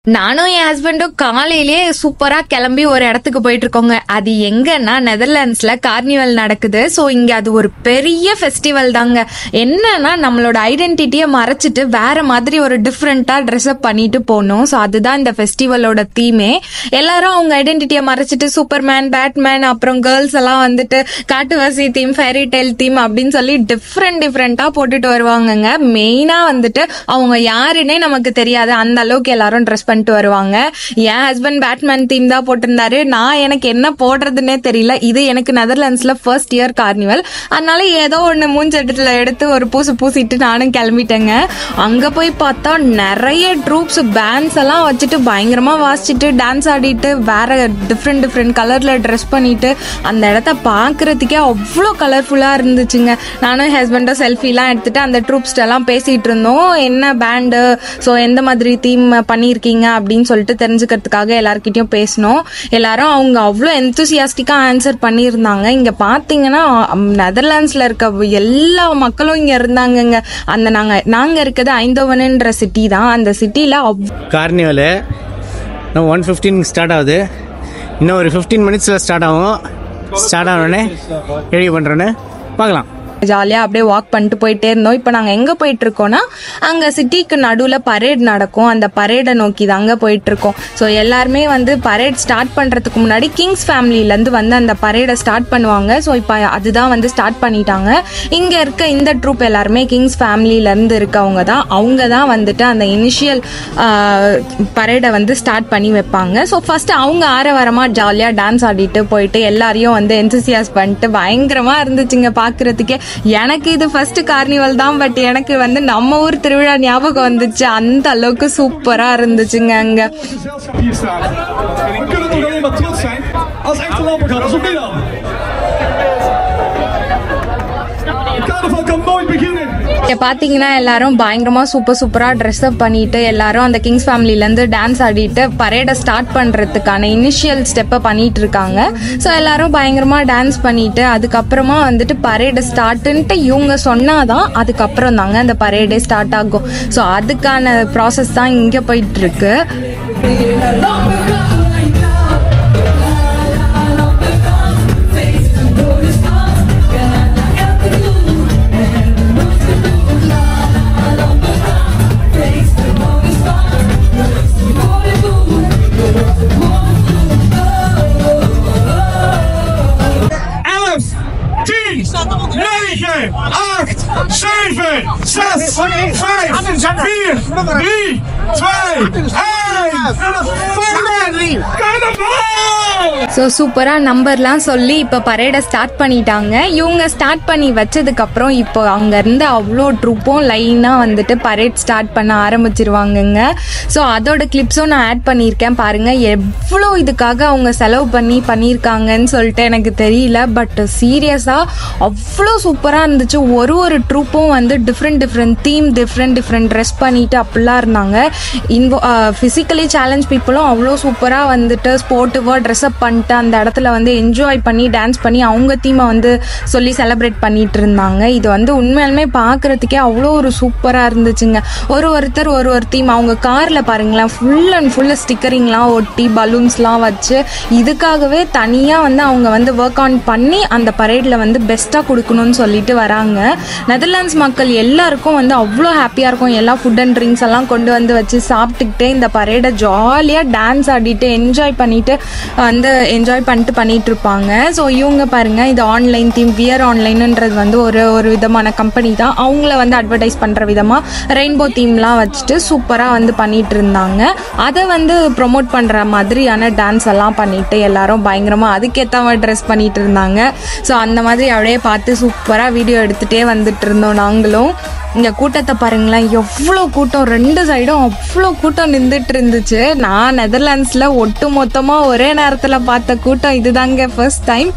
நானும் என் ஹஸ்பண்டும் காலையிலேயே சூப்பரா கிளம்பி ஒரு இடத்துக்கு போயிட்டு இருக்கோங்க அது எங்கன்னா நெதர்லாண்ட்ஸ்ல கார்னிவல் நடக்குது ஸோ இங்க அது ஒரு பெரிய ஃபெஸ்டிவல் தாங்க என்னன்னா நம்மளோட ஐடென்டிட்டியை மறைச்சிட்டு வேற மாதிரி ஒரு டிஃப்ரெண்டா ட்ரெஸ் அப் பண்ணிட்டு போகணும் ஸோ அதுதான் இந்த ஃபெஸ்டிவலோட தீமே எல்லாரும் அவங்க ஐடென்டிட்டியை மறைச்சிட்டு சூப்பர்மேன் பேட்மேன் அப்புறம் கேர்ள்ஸ் எல்லாம் வந்துட்டு காட்டுவாசி தீம் ஃபேரி டெல் தீம் அப்படின்னு சொல்லி டிஃப்ரெண்ட் டிஃப்ரெண்டா போட்டுட்டு வருவாங்கங்க மெயினா வந்துட்டு அவங்க யாருன்னே நமக்கு தெரியாது அந்த அளவுக்கு எல்லாரும் ட்ரெஸ் பண்ணிட்டு வருவாங்க என் ஹஸ்பண்ட் பேட்மேன் தீம் தான் போட்டிருந்தாரு நான் எனக்கு என்ன போடுறதுன்னே தெரியல இது எனக்கு நெதர்லாண்ட்ஸ்ல ஃபர்ஸ்ட் இயர் கார்னிவல் அதனால ஏதோ ஒன்று மூஞ்செடுத்துல எடுத்து ஒரு பூசு பூசிட்டு நானும் கிளம்பிட்டேங்க அங்க போய் பார்த்தா நிறைய ட்ரூப்ஸ் பேண்ட்ஸ் எல்லாம் வச்சுட்டு பயங்கரமா வாசிச்சுட்டு டான்ஸ் ஆடிட்டு வேற டிஃப்ரெண்ட் டிஃப்ரெண்ட் கலர்ல ட்ரெஸ் பண்ணிட்டு அந்த இடத்த பார்க்கறதுக்கே அவ்வளோ கலர்ஃபுல்லா இருந்துச்சுங்க நானும் ஹஸ்பண்டும் செல்ஃபிலாம் எடுத்துட்டு அந்த ட்ரூப்ஸ்ட எல்லாம் பேசிட்டு இருந்தோம் என்ன பேண்டு ஸோ எந்த மாதிரி தீம் பண்ணியிருக்கீங்க அப்படின்னு சொல்லிட்டு தெரிஞ்சுக்கிறதுக்காக எல்லார்கிட்டயும் பேசினோம் எல்லாரும் அவங்க அவ்வளோ எந்தூசியாஸ்டிக்கா ஆன்சர் பண்ணியிருந்தாங்க இங்க பாத்தீங்கன்னா நெதர்லாண்ட்ஸ்ல இருக்க எல்லா மக்களும் இங்க இருந்தாங்கங்க அந்த நாங்க நாங்க இருக்கிறது ஐந்தோவனுன்ற சிட்டி தான் அந்த சிட்டில கார்னிவலு இன்னும் ஒன் ஃபிஃப்டீன் ஸ்டார்ட் ஆகுது இன்னும் ஒரு ஃபிஃப்டீன் மினிட்ஸில் ஸ்டார்ட் ஆகும் ஸ்டார்ட் ஆனோடனே ரெடி பண்ணுறோன்னு பார்க்கலாம் ஜாலியா அப்படியே வாக் பண்ணிட்டு போயிட்டே இருந்தோம் இப்போ நாங்க எங்க போயிட்டு இருக்கோம்னா அங்க சிட்டிக்கு நடுவுல பரேட் நடக்கும் அந்த பரேடை நோக்கி தாங்க போயிட்டு இருக்கோம் ஸோ எல்லாருமே வந்து பரேட் ஸ்டார்ட் பண்றதுக்கு முன்னாடி கிங்ஸ் ஃபேமிலில இருந்து வந்து அந்த பரேடை ஸ்டார்ட் பண்ணுவாங்க ஸோ இப்போ அதுதான் வந்து ஸ்டார்ட் பண்ணிட்டாங்க இங்க இருக்க இந்த ட்ரூப் எல்லாருமே கிங்ஸ் ஃபேமிலில இருந்து இருக்கவங்க தான் அவங்க தான் வந்துட்டு அந்த இனிஷியல் பரேடை வந்து ஸ்டார்ட் பண்ணி வைப்பாங்க ஸோ ஃபர்ஸ்ட் அவங்க ஆரவாரமா ஜாலியா டான்ஸ் ஆடிட்டு போயிட்டு எல்லாரையும் வந்து என்சிசியாஸ் பண்ணிட்டு பயங்கரமா இருந்துச்சுங்க பாக்குறதுக்கே எனக்கு இது ஃபர்ஸ்ட் கார்னிவல் தான் பட் எனக்கு வந்து நம்ம ஊர் திருவிழா ஞாபகம் வந்துச்சு அந்த அளவுக்கு சூப்பரா இருந்துச்சுங்க அங்க gezelschap hier staan. En ik kan het nog alleen maar trots zijn als echte lampengaarders op Milan. Het carnaval kan nooit beginnen. இங்க பாத்தீங்கன்னா எல்லாரும் பயங்கரமா சூப்பர் சூப்பரா ட்ரெஸ் அப் பண்ணிட்டு எல்லாரும் அந்த கிங்ஸ் ஃபேமிலில இருந்து டான்ஸ் ஆடிட்டு பரேடை ஸ்டார்ட் பண்றதுக்கான இனிஷியல் ஸ்டெப்பை பண்ணிட்டு இருக்காங்க ஸோ எல்லாரும் பயங்கரமா டான்ஸ் பண்ணிட்டு அதுக்கப்புறமா வந்துட்டு பரேடு ஸ்டார்ட்ன்ட்டு இவங்க சொன்னாதான் அதுக்கப்புறம் தாங்க அந்த பரேடே ஸ்டார்ட் ஆகும் ஸோ அதுக்கான ப்ராசஸ் தான் இங்க போயிட்டு இருக்கு Elf, tien, negen, acht, zeven, zes, vijf, vier, drie, twee, één. Carnaval! So சூப்பராக நம்பர்லாம் சொல்லி இப்போ பரேடை ஸ்டார்ட் பண்ணிட்டாங்க இவங்க ஸ்டார்ட் பண்ணி வச்சதுக்கப்புறம் இப்போ அங்கேருந்து அவ்வளோ ட்ரூப்பும் லைனாக வந்துட்டு பரேட் ஸ்டார்ட் பண்ண ஆரம்பிச்சிருவாங்கங்க ஸோ அதோட கிளிப்ஸும் நான் ஆட் பண்ணியிருக்கேன் பாருங்கள் எவ்வளோ இதுக்காக அவங்க செலவு பண்ணி பண்ணியிருக்காங்கன்னு சொல்லிட்டு எனக்கு தெரியல பட் சீரியஸாக அவ்வளோ சூப்பராக இருந்துச்சு ஒரு ஒரு ட்ரூப்பும் வந்து different different theme different different dress பண்ணிட்டு அப்படிலாம் இருந்தாங்க இன்வோ ஃபிசிக்கலி சேலஞ்ச் பீப்புளும் அவ்வளோ சூப்பராக வந்துட்டு ஸ்போர்ட்டிவாக ட்ரெஸ் அப் பண்ணிட்டு அந்த இடத்துல வந்து என்ஜாய் பண்ணி டான்ஸ் பண்ணி அவங்க தீமை வந்து சொல்லி செலிப்ரேட் பண்ணிட்டு இருந்தாங்க இது வந்து உண்மையாலுமே பார்க்கறதுக்கே அவ்வளோ ஒரு சூப்பராக இருந்துச்சுங்க ஒரு ஒருத்தர் ஒரு ஒரு தீம் அவங்க காரில் பாருங்களேன் ஃபுல் அண்ட் ஃபுல்லு ஸ்டிக்கரிங்லாம் ஒட்டி பலூன்ஸ்லாம் வச்சு இதுக்காகவே தனியாக வந்து அவங்க வந்து ஒர்க் ஆன் பண்ணி அந்த பரேடில் வந்து பெஸ்ட்டாக கொடுக்கணும்னு சொல்லிட்டு வராங்க நெதர்லாண்ட்ஸ் மக்கள் எல்லாருக்கும் வந்து அவ்வளோ ஹாப்பியாக இருக்கும் எல்லா ஃபுட் அண்ட் ட்ரிங்க்ஸ் எல்லாம் கொண்டு வந்து வச்சு சாப்பிட்டுக்கிட்டே இந்த பரேடை ஜாலியாக டான்ஸ் ஆடிட்டு என்ஜாய் பண்ணிட்டு வந்து என்ஜாய் பண்ணிட்டு பண்ணிட்டு இருப்பாங்க ஸோ இவங்க பாருங்க இது ஆன்லைன் தீம் வியர் ஆன்லைன்ன்றது வந்து ஒரு ஒரு விதமான கம்பெனி தான் அவங்கள வந்து அட்வர்டைஸ் பண்ணுற விதமாக ரெயின்போ தீம்லாம் வச்சுட்டு சூப்பராக வந்து பண்ணிட்டு இருந்தாங்க அதை வந்து ப்ரொமோட் பண்ணுற மாதிரியான டான்ஸ் எல்லாம் பண்ணிட்டு எல்லாரும் பயங்கரமாக அதுக்கேற்ற மாதிரி ட்ரெஸ் பண்ணிட்டு இருந்தாங்க ஸோ அந்த மாதிரி அப்படியே பார்த்து சூப்பராக வீடியோ எடுத்துகிட்டே வந்துட்டு இருந்தோம் நாங்களும் இங்க கூட்டத்தை பாருங்களேன் எவ்வளோ கூட்டம் ரெண்டு சைடும் அவ்வளோ கூட்டம் நின்றுட்டு இருந்துச்சு நான் நெதர்லாண்ட்ஸ்ல ஒட்டு மொத்தமா ஒரே நேரத்துல பார்த்த கூட்டம் இதுதாங்க ஃபர்ஸ்ட் டைம்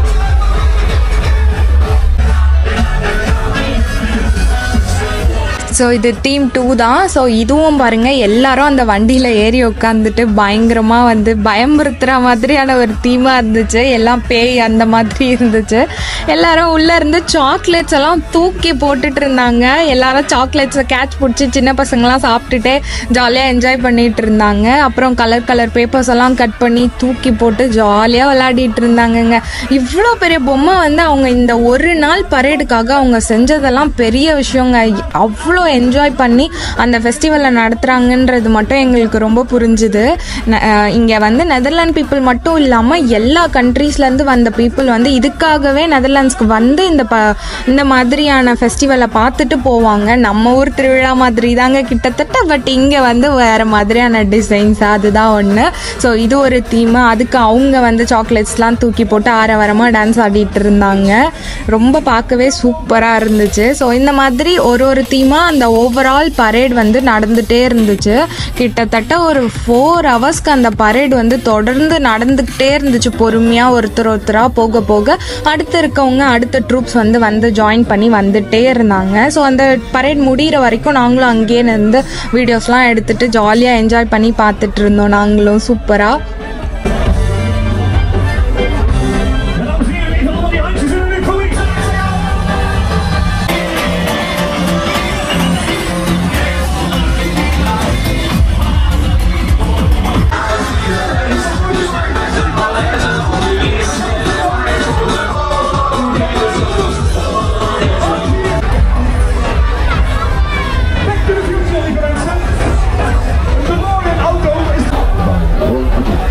ஸோ ஸோ இது டீம் டூ தான் ஸோ இதுவும் பாருங்க எல்லாரும் அந்த வண்டியில் ஏறி உட்காந்துட்டு பயங்கரமாக வந்து பயமுறுத்துற மாதிரியான ஒரு தீமாக இருந்துச்சு எல்லாம் பேய் அந்த மாதிரி இருந்துச்சு எல்லாரும் உள்ளே இருந்து சாக்லேட்ஸ் எல்லாம் தூக்கி போட்டுட்டு இருந்தாங்க எல்லாரும் சாக்லேட்ஸை கேட்ச் பிடிச்சி சின்ன பசங்களாம் சாப்பிட்டுட்டே ஜாலியாக என்ஜாய் பண்ணிட்டு இருந்தாங்க அப்புறம் கலர் கலர் பேப்பர்ஸ் எல்லாம் கட் பண்ணி தூக்கி போட்டு ஜாலியாக விளையாடிட்டு இருந்தாங்கங்க இவ்வளோ பெரிய பொம்மை வந்து அவங்க இந்த ஒரு நாள் பரேடுக்காக அவங்க செஞ்சதெல்லாம் பெரிய விஷயங்க அவ்வளோ என்ஜாய் பண்ணி அந்த ஃபெஸ்டிவலை நடத்துகிறாங்கன்றது மட்டும் எங்களுக்கு ரொம்ப புரிஞ்சுது இங்கே வந்து நெதர்லாண்ட் பீப்புள் மட்டும் இல்லாமல் எல்லா கண்ட்ரீஸ்லேருந்து வந்த பீப்புள் வந்து இதுக்காகவே நெதர்லாண்ட்ஸ்க்கு வந்து இந்த ப இந்த மாதிரியான ஃபெஸ்டிவலை பார்த்துட்டு போவாங்க நம்ம ஊர் திருவிழா மாதிரி தாங்க கிட்டத்தட்ட பட் இங்கே வந்து வேறு மாதிரியான டிசைன்ஸ் அதுதான் ஒன்று ஸோ இது ஒரு தீமு அதுக்கு அவங்க வந்து சாக்லேட்ஸ்லாம் தூக்கி போட்டு ஆரவாரமாக டான்ஸ் ஆடிட்டு இருந்தாங்க ரொம்ப பார்க்கவே சூப்பராக இருந்துச்சு ஸோ இந்த மாதிரி ஒரு ஒரு தீமாக அந்த ஓவரால் பரேட் வந்து நடந்துகிட்டே இருந்துச்சு கிட்டத்தட்ட ஒரு ஃபோர் ஹவர்ஸ்க்கு அந்த பரேட் வந்து தொடர்ந்து நடந்துக்கிட்டே இருந்துச்சு பொறுமையாக ஒருத்தர் ஒருத்தராக போக போக அடுத்து இருக்கவங்க அடுத்த ட்ரூப்ஸ் வந்து வந்து ஜாயின் பண்ணி வந்துட்டே இருந்தாங்க ஸோ அந்த பரேட் முடிகிற வரைக்கும் நாங்களும் அங்கேயே இருந்து வீடியோஸ்லாம் எடுத்துட்டு ஜாலியாக என்ஜாய் பண்ணி பார்த்துட்டு இருந்தோம் நாங்களும் சூப்பராக Dames en heren, even allemaal die handjes in de publiek. Back to the future, lieve mensen. De mooie auto is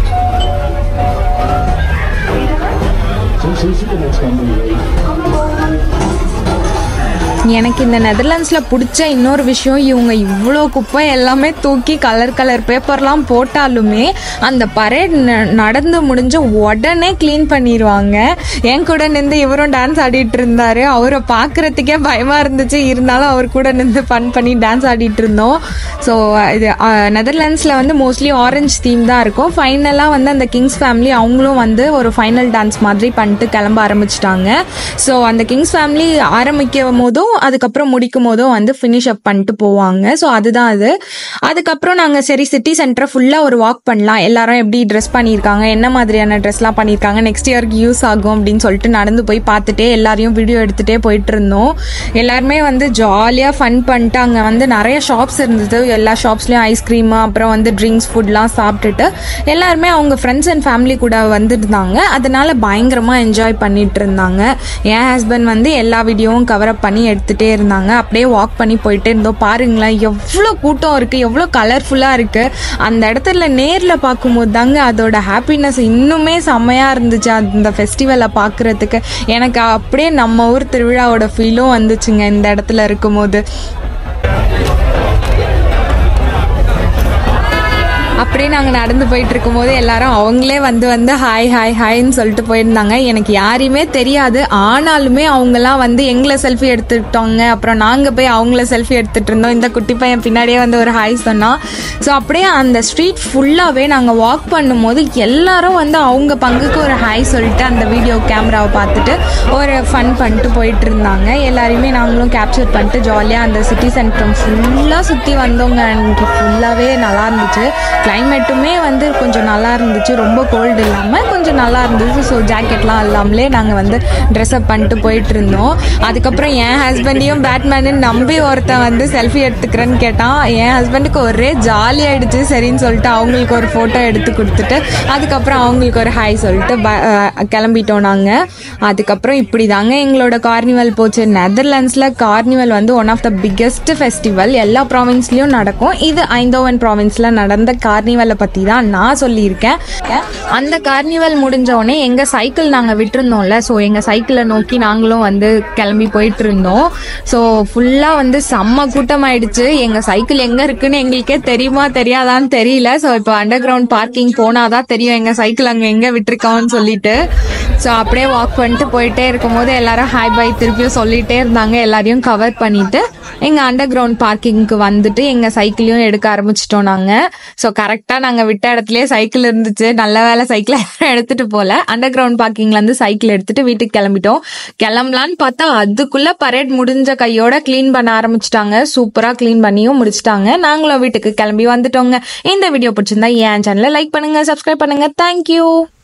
எனக்கு இந்த நெதர்லாண்ட்ஸில் பிடிச்ச இன்னொரு விஷயம் இவங்க இவ்வளோ குப்பை எல்லாமே தூக்கி கலர் கலர் பேப்பர்லாம் போட்டாலுமே அந்த பரேட் நடந்து முடிஞ்ச உடனே க்ளீன் பண்ணிடுவாங்க என் கூட நின்று இவரும் டான்ஸ் ஆடிட்டு இருந்தாரு அவரை பார்க்குறதுக்கே பயமாக இருந்துச்சு இருந்தாலும் அவர் கூட நின்று ஃபன் பண்ணி டான்ஸ் ஆடிட்டு இருந்தோம் ஸோ இது நெதர்லாண்ட்ஸில் வந்து மோஸ்ட்லி ஆரஞ்சு தீம் தான் இருக்கும் ஃபைனலாக வந்து அந்த கிங்ஸ் ஃபேமிலி அவங்களும் வந்து ஒரு ஃபைனல் டான்ஸ் மாதிரி பண்ணிட்டு கிளம்ப ஆரம்பிச்சிட்டாங்க ஸோ அந்த கிங்ஸ் ஃபேமிலி ஆரம்பிக்கும் போதும் அதுக்கப்புறம் முடிக்கும் போதும் வந்து ஃபினிஷ் அப் பண்ணிட்டு போவாங்க ஸோ அதுதான் அது அதுக்கப்புறம் நாங்கள் சரி சிட்டி சென்டரை ஃபுல்லாக ஒரு வாக் பண்ணலாம் எல்லாரும் எப்படி ட்ரெஸ் பண்ணியிருக்காங்க என்ன மாதிரியான ட்ரெஸ்லாம் பண்ணியிருக்காங்க நெக்ஸ்ட் இயருக்கு யூஸ் ஆகும் அப்படின்னு சொல்லிட்டு நடந்து போய் பார்த்துட்டே எல்லாரையும் வீடியோ எடுத்துகிட்டே போயிட்டு இருந்தோம் எல்லாருமே வந்து ஜாலியாக ஃபன் பண்ணிட்டு அங்கே வந்து நிறைய ஷாப்ஸ் இருந்தது எல்லா ஷாப்ஸ்லேயும் ஐஸ்கிரீமு அப்புறம் வந்து ட்ரிங்க்ஸ் ஃபுட்லாம் சாப்பிட்டுட்டு எல்லாருமே அவங்க ஃப்ரெண்ட்ஸ் அண்ட் ஃபேமிலி கூட வந்துருந்தாங்க அதனால பயங்கரமாக என்ஜாய் பண்ணிட்டு இருந்தாங்க என் ஹஸ்பண்ட் வந்து எல்லா வீடியோவும் கவர் அப் பண்ணி எடுத்துகிட்டே இருந்தாங்க அப்படியே வாக் பண்ணி போயிட்டே இருந்தோம் பாருங்களேன் எவ்வளோ கூட்டம் இருக்குது எவ்வளோ கலர்ஃபுல்லாக இருக்குது அந்த இடத்துல நேரில் பார்க்கும்போது தாங்க அதோட ஹாப்பினஸ் இன்னுமே செம்மையாக இருந்துச்சு அந்த ஃபெஸ்டிவலை பார்க்குறதுக்கு எனக்கு அப்படியே நம்ம ஊர் திருவிழாவோட ஃபீலும் வந்துச்சுங்க இந்த இடத்துல இருக்கும்போது அப்படியே நாங்கள் நடந்து போயிட்டு இருக்கும்போது எல்லாரும் அவங்களே வந்து வந்து ஹாய் ஹாய் ஹாய்ன்னு சொல்லிட்டு போயிருந்தாங்க எனக்கு யாரையுமே தெரியாது ஆனாலுமே அவங்கெல்லாம் வந்து எங்களை செல்ஃபி எடுத்துக்கிட்டாங்க அப்புறம் நாங்கள் போய் அவங்கள செல்ஃபி எடுத்துகிட்டு இருந்தோம் இந்த குட்டி பையன் பின்னாடியே வந்து ஒரு ஹாய் சொன்னான் ஸோ அப்படியே அந்த ஸ்ட்ரீட் ஃபுல்லாகவே நாங்கள் வாக் பண்ணும்போது எல்லாரும் வந்து அவங்க பங்குக்கு ஒரு ஹாய் சொல்லிட்டு அந்த வீடியோ கேமராவை பார்த்துட்டு ஒரு ஃபன் பண்ணிட்டு போயிட்டு இருந்தாங்க எல்லாரையுமே நாங்களும் கேப்சர் பண்ணிட்டு ஜாலியாக அந்த சிட்டி சென்டர் ஃபுல்லாக சுற்றி வந்தோங்க அன்றைக்கி ஃபுல்லாகவே நல்லா இருந்துச்சு கிளைமேட்டுமே வந்து கொஞ்சம் நல்லா இருந்துச்சு ரொம்ப கோல்டு இல்லாமல் கொஞ்சம் நல்லா இருந்துச்சு ஸோ ஜாக்கெட்லாம் இல்லாமலே நாங்கள் வந்து ட்ரெஸ்அப் பண்ணிட்டு போயிட்டு இருந்தோம் அதுக்கப்புறம் என் ஹஸ்பண்டையும் பேட்மேனு நம்பி ஒருத்தன் வந்து செல்ஃபி எடுத்துக்கிறேன்னு கேட்டான் என் ஹஸ்பண்டுக்கு ஒரே ஜாலி ஆயிடுச்சு சரின்னு சொல்லிட்டு அவங்களுக்கு ஒரு ஃபோட்டோ எடுத்து கொடுத்துட்டு அதுக்கப்புறம் அவங்களுக்கு ஒரு ஹாய் சொல்லிட்டு ப- அஹ் கிளம்பிட்டோம் நாங்கள் அதுக்கப்புறம் இப்படி தாங்க எங்களோட கார்னிவல் போச்சு நெதர்லாண்ட்ஸில் கார்னிவல் வந்து one of the biggest festival எல்லா ப்ராவின்ஸ்லேயும் நடக்கும் இது ஐந்தோவன் ப்ராவின்ஸில் நடந்த கார்னிவலை பற்றி தான் நான் சொல்லியிருக்கேன் அந்த கார்னிவல் முடிஞ்ச உடனே எங்கள் சைக்கிள் நாங்கள் விட்டுருந்தோம்ல ஸோ எங்கள் சைக்கிளை நோக்கி நாங்களும் வந்து கிளம்பி போயிட்டு இருந்தோம் ஸோ ஃபுல்லாக வந்து செம்ம கூட்டம் ஆயிடுச்சு எங்கள் சைக்கிள் எங்கே இருக்குன்னு எங்களுக்கே தெரியுமா தெரியாதான்னு தெரியல ஸோ இப்போ அண்டர் கிரவுண்ட் பார்க்கிங் போனாதான் தெரியும் எங்கள் சைக்கிள் அங்கே எங்கே விட்டுருக்கோம்னு சொல்லிட்டு ஸோ அப்படியே வாக் பண்ணிட்டு போயிட்டே இருக்கும்போது எல்லாரும் ஹாய் பை திருப்பியும் சொல்லிட்டே இருந்தாங்க எல்லாரையும் கவர் பண்ணிட்டு எங்கள் அண்டர் கிரவுண்ட் பார்க்கிங்க்கு வந்துட்டு எங்கள் சைக்கிளையும் எடுக்க ஆரம்பிச்சிட்டோம் நாங்கள் ஸோ கரெக்ட் கரெக்டா நாங்க விட்ட இடத்துலயே சைக்கிள் இருந்துச்சு நல்ல வேலை சைக்கிள் எடுத்துட்டு போல அண்டர் கிரவுண்ட் பார்க்கிங்ல இருந்து சைக்கிள் எடுத்துட்டு வீட்டுக்கு கிளம்பிட்டோம் கிளம்பலான்னு பார்த்தா அதுக்குள்ள பரேட் முடிஞ்ச கையோட க்ளீன் பண்ண ஆரம்பிச்சிட்டாங்க சூப்பரா க்ளீன் பண்ணியும் முடிச்சிட்டாங்க நாங்களும் வீட்டுக்கு கிளம்பி வந்துட்டோங்க இந்த வீடியோ பிடிச்சிருந்தா என் சேனலை லைக் பண்ணுங்க சப்ஸ்கிரைப் பண்ணுங்க தேங்க்யூ